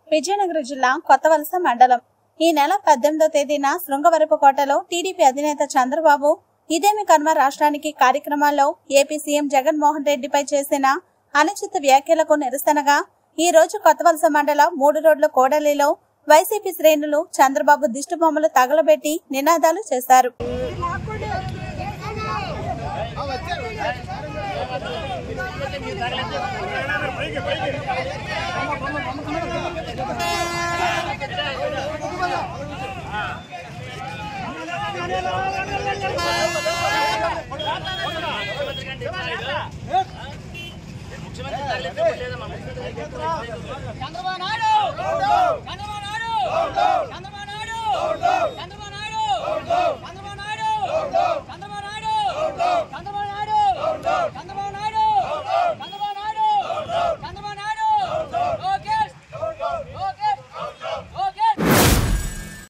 విజయనగరం జిల్లా కొత్తవలస మండలం ఈ నెల పద్దెనిమిదో తేదీన శృంగవరపుకోటలో టీడీపీ అధినేత చంద్రబాబు ఇదేమి కర్మ రాష్ట్రానికి కార్యక్రమాల్లో ఏపీ సీఎం జగన్మోహన్ రెడ్డిపై చేసిన అనుచిత వ్యాఖ్యలకు నిరసనగా ఈ రోజు కొత్తవలస మండలం మూడు రోడ్ల కోడలిలో వైసీపీ శ్రేణులు చంద్రబాబు దిష్టిబొమ్మలు తగలబెట్టి నినాదాలు చేశారు చంద్రబాబు నాయుడు చంద్రబాబు నాయుడు చంద్రబాబు నాయుడు చంద్రబాబు నాయుడు చంద్రబాబు నాయుడు చంద్రబాబు నాయుడు చంద్రబాబు